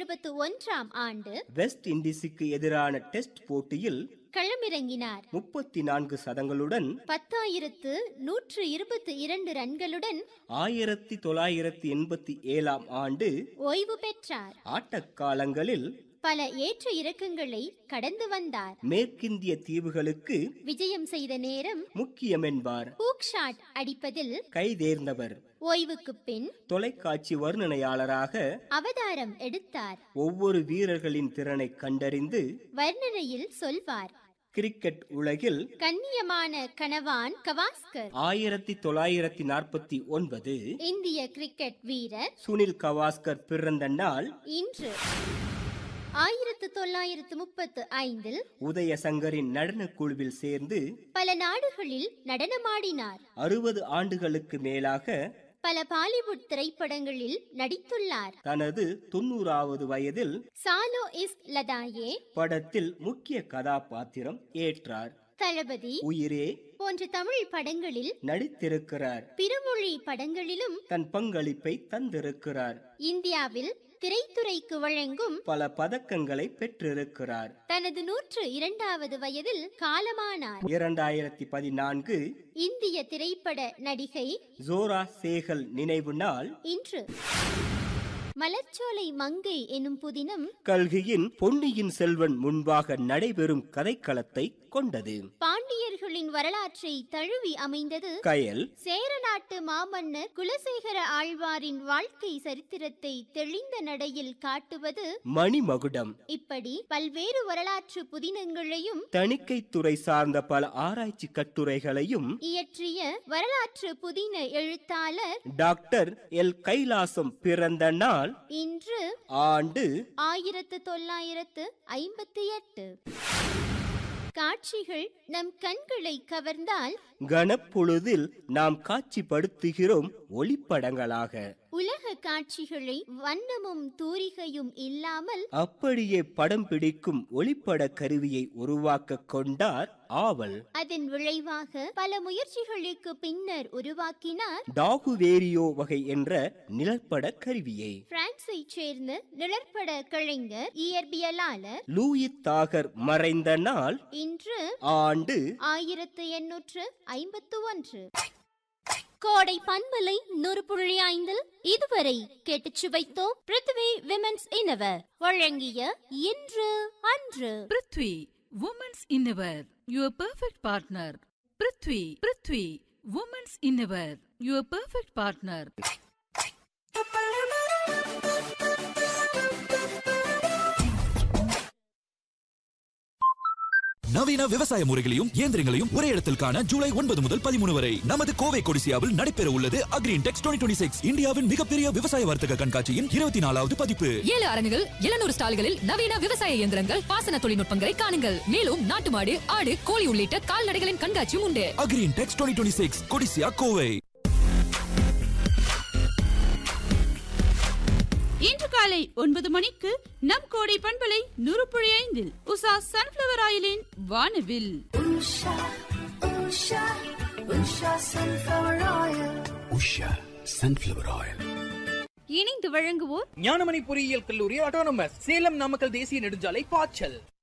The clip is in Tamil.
இருபத்தி ஒன்றாம் ஆண்டு வெஸ்ட் இண்டீஸுக்கு எதிரான டெஸ்ட் போட்டியில் களமிறங்கினார் முப்பத்தி நான்கு சதங்களுடன் பத்தாயிரத்து நூற்று இருபத்தி இரண்டு ரன்களுடன் ஆயிரத்தி தொள்ளாயிரத்தி எண்பத்தி ஏழாம் ஆண்டு ஓய்வு பெற்றார் ஆட்டக்காலங்களில் பல ஏற்ற இறக்கங்களை கடந்து வந்தார் மேற்கிந்திய தீவுகளுக்கு விஜயம் செய்த நேரம் முக்கியமென்பார் ஹூக் ஷாட் அடிப்பதில் கைதேர்ந்தவர் ஓய்வுக்கு பின் தொலைக்காட்சி வர்ணனையாளராக அவதாரம் எடுத்தார் ஒவ்வொரு வீரர்களின் திறனை கண்டறிந்து வர்ணனையில் சொல்வார் கிரிக்கெட் உலகில் கண்ணியமான கனவான் கவாஸ்கர் ஆயிரத்தி தொள்ளாயிரத்தி நாற்பத்தி ஒன்பது இந்திய கிரிக்கெட் வீரர் சுனில் கவாஸ்கர் பிறந்த நாள் இன்று ஆயிரத்து தொள்ளாயிரத்து முப்பத்து ஐந்தில் உதயசங்கரின் நடனக் குழுவில் சேர்ந்து பல நாடுகளில் நடனமாடினார் அறுபது ஆண்டுகளுக்கு மேலாக பல பாலிவுட் திரைப்படங்களில் நடித்துள்ளார் தனது தொண்ணூறாவது வயதில் சாலோ இஸ் லதாயே படத்தில் முக்கிய கதாபாத்திரம் ஏற்றார் தளபதி உயிரே போன்ற தமிழ் படங்களில் நடித்திருக்கிறார் பிறமொழி படங்களிலும் தன் பங்களிப்பை தந்திருக்கிறார் இந்தியாவில் திரைத்துறைக்கு வழங்கும் பல பதக்கங்களை பெற்றிருக்கிறார் தனது நூற்று இரண்டாவது வயதில் காலமானார் இரண்டாயிரத்தி பதினான்கு இந்திய திரைப்பட நடிகை ஜோரா சேகல் நினைவு நாள் இன்று மலர்ச்சோலை மங்கை எனும் புதினம் கல்கியின் பொன்னியின் செல்வன் முன்பாக நடைபெறும் கதைக்களத்தை கொண்டது பாண்டியர்களின் வரலாற்றை தழுவி அமைந்தது கயல் சேர நாட்டு மாமன்னர் குலசேகர ஆழ்வாரின் வாழ்க்கை சரித்திரத்தை தெளிந்த நடையில் காட்டுவது மணிமகுடம் இப்படி பல்வேறு வரலாற்று புதினங்களையும் தணிக்கைத்துறை சார்ந்த பல ஆராய்ச்சி கட்டுரைகளையும் இயற்றிய வரலாற்று புதின எழுத்தாளர் டாக்டர் எல் கைலாசம் பிறந்த நாள் இன்று ஆண்டு ஆயிரத்து தொள்ளாயிரத்து ஐம்பத்தி எட்டு காட்சிகள் நம் கண்களை கவர்ந்தால் கனப்பொழுதில் நாம் காட்சிப்படுத்துகிறோம் ஒளிப்படங்களாக உலக காட்சிகளை வண்ணமும் தூரிகையும் இல்லாமல் அப்படியே படம் பிடிக்கும் ஒளிப்பட கருவியை உருவாக்க கொண்டார் ஆவல் அதன் விளைவாக பல முயற்சிகளுக்கு பின்னர் உருவாக்கினார் டாகுவேரியோ வகை என்ற நிலப்பட கருவியை பிரான்சை சேர்ந்த நிழற்பட கலைஞர் இயற்பியலாளர் லூயி தாகர் மறைந்த நாள் இன்று ஆண்டு ஆயிரத்து எண்ணூற்று ஐம்பத்து ஒன்று கோடை பண்பலை நூறு புள்ளி ஐந்தில் இதுவரை கேட்டுச் சுவைத்தோம் பிருத்வி விமென்ஸ் இனவர் வழங்கிய இன்று அன்று prithvi women's innerwear your perfect partner prithvi prithvi women's innerwear your perfect partner நவீன விவசாய முறைகளையும் இயந்திரங்களையும் ஒரே இடத்தில் காண ஜூலை ஒன்பது முதல் பதிமூணு வரை நமது கோவை கொடிசியாவில் நடைபெற உள்ளது அக்ரீன் டெக்ஸ் டுவெண்ட்டி சிக்ஸ் இந்தியாவின் மிகப்பெரிய விவசாய வர்த்தக கண்காட்சியின் இருபத்தி நாலாவது பதிப்பு ஏழு அரங்குகள் எழுநூறு ஸ்டால்களில் நவீன விவசாய இயந்திரங்கள் பாசன தொழில்நுட்பங்களை காணுங்கள் மேலும் நாட்டு மாடு ஆடு கோழி உள்ளிட்ட கால்நடைகளின் கண்காட்சியும் உண்டு agri in tex twenty six Codissia Kovai இன்று காலை ஒன்பது மணிக்கு நம் கோடை பண்பலை நூறு புள்ளி ஐந்தில் உஷா சன்ஃபிளவர் ஆயிலின் வானவில் உஷா சன்ஃபிளவர் ஆயில் இணைந்து வழங்குவோர் ஞானமணி பொறியியல் கல்லூரி ஆட்டோனமஸ் சேலம் நாமக்கல் தேசிய நெடுஞ்சாலை பாய்ச்சல்